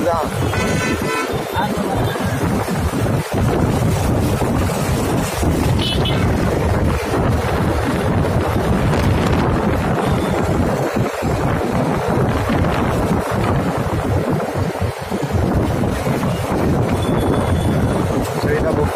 தான் சரிடா போ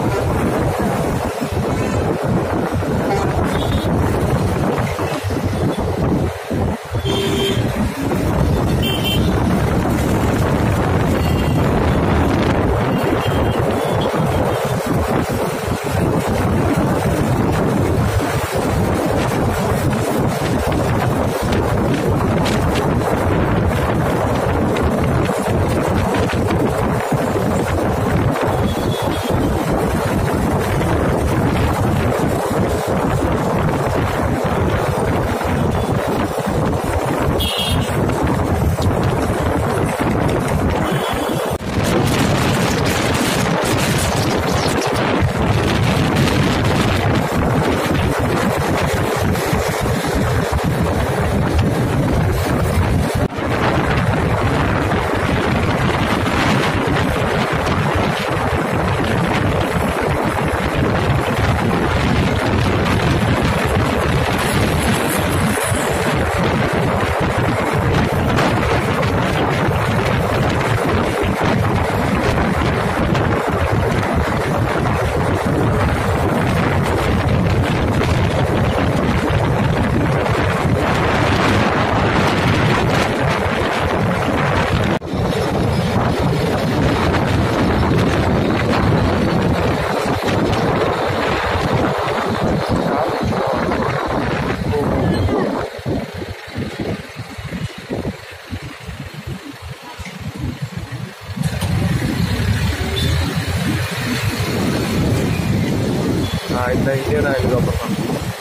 நான் இந்த இந்தியன் ஆயில் அப்புறம்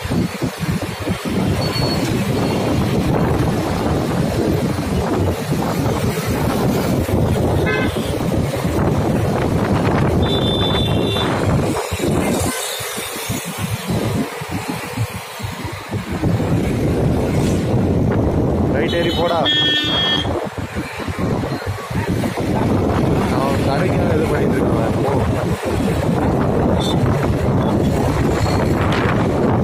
ரைட் ஏறி போடா அவன் கடைக்கு இது பண்ணிட்டு இருக்கான் போ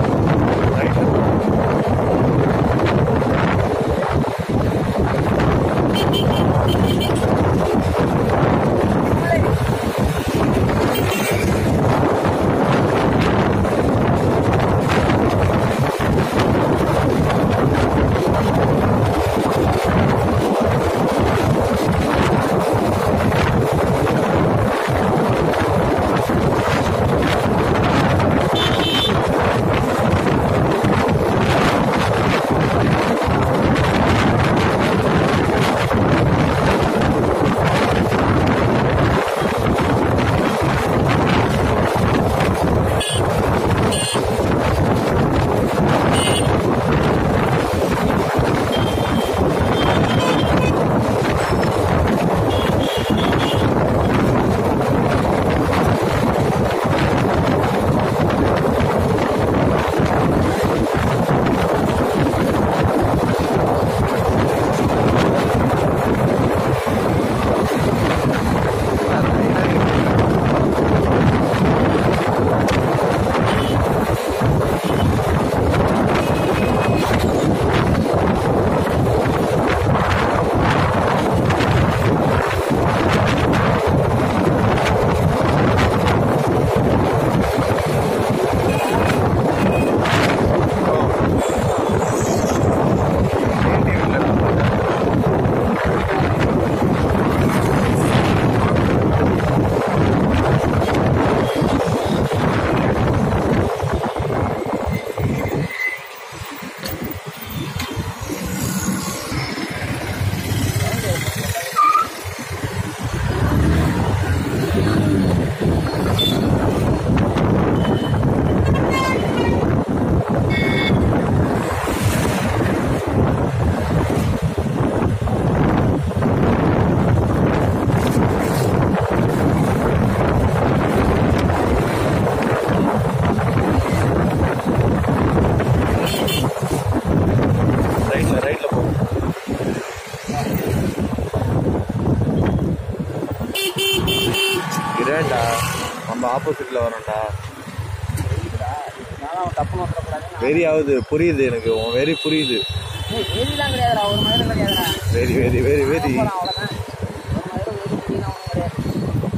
நம்ம ஆப்போசிட்ல வரோம்டா நானும் அவன் தப்பு நோக்கக்கூடாது வெறி ஆகுது புரியுது எனக்கு உன் வெறி புரியுது வெறிலாம் கிடையாதுடா ஒரு மாதிரி கிடையாதுடா வெரி வெரி வெரி வெரி போறான் அவ்வளோதான் ஒரு மாதிரி வெறி புரியல அவனும் கிடையாது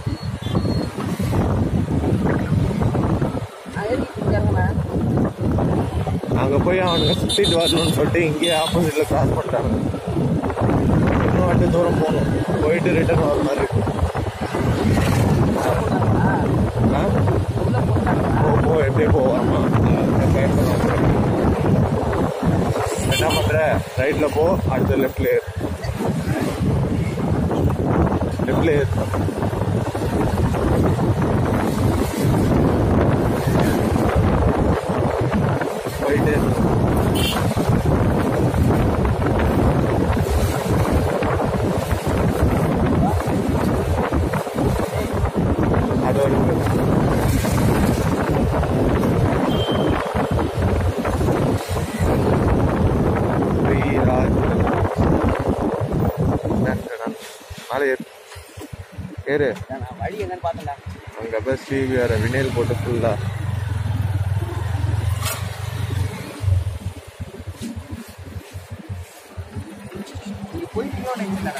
நான் எதுக்கு இறங்கினேன் அங்க போய் அவனுங்க சுத்திட்டு வரணும்னு சொல்லிட்டு இங்கேயே ஆப்போசிட்ல கிராஸ் பண்ணிட்டாங்க இன்னும் வாட்டி தூரம் போகணும் போயிட்டு ரிட்டர்ன் வர மாதிரி இருக்கு. ஆ? உள்ள போட்டாங்களா போ போ எப்படியே போ ஆமா பயப்படாம. என்ன பண்ற ரைட்ல போ அடுத்து லெஃப்ட்ல ஏறு லெஃப்ட்ல ஏறு போயிட்டு இரு. அதோட ஸ்ரீராஜ் மேலே ஏறு ஏறு நான் வழி என்னன்னு பார்த்தேன்டா அங்கே போய் ஸ்ரீ வேற வினைல் போட்டு ஃபுல்லா நீ போயிட்டீங்களோ நினைக்கிறேன்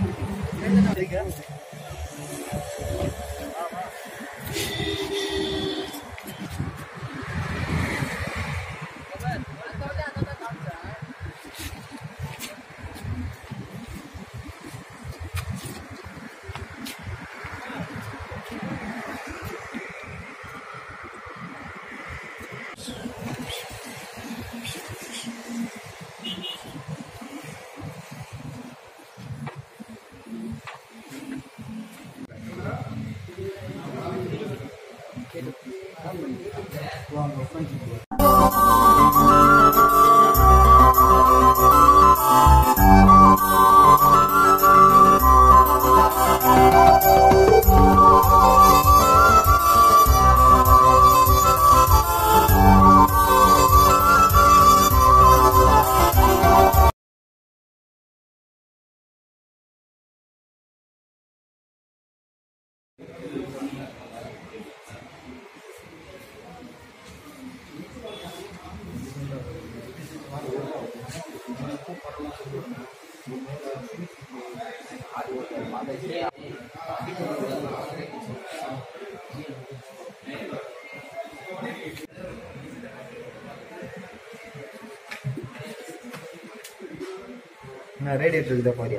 நான் ரேடியேட்டர் இருக்குதா பாரியா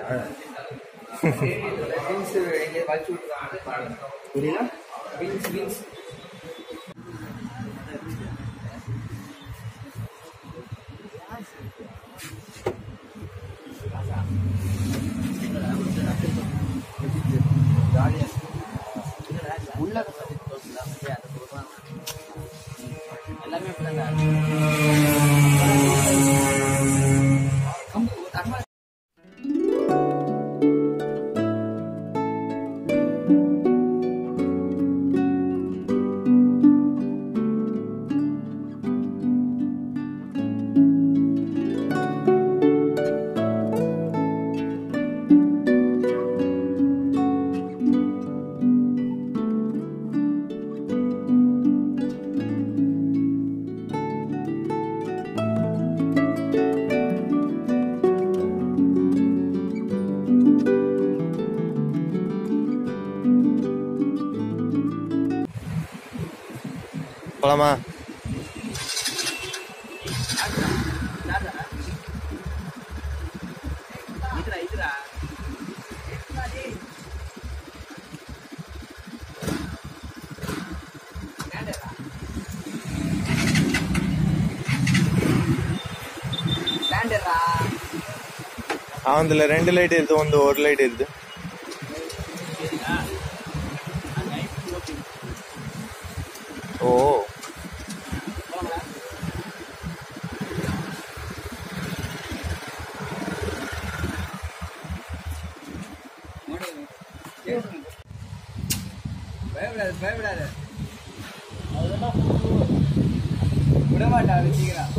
பீன்ஸ் எங்கேயாவது வலிச்சு விட்டுருவாங்க புரியல பீன்ஸ் பீன்ஸ் உள்ள எல்லாமே இப்படிதான் போலாமா இதுடா இதுடா ஸ்டாண்டர்டா அவன்ல ரெண்டு லைட் இருக்கு ಒಂದು ஒரு லைட் இருக்கு ஓ பயப்படாது பயப்படாது விடமாட்டா சீக்கிரம்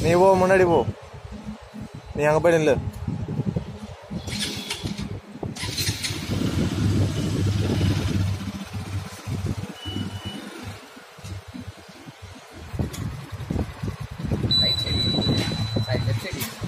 நீ போ முன்னாடி போ நீ அங்க போய் நில்லு right side side left side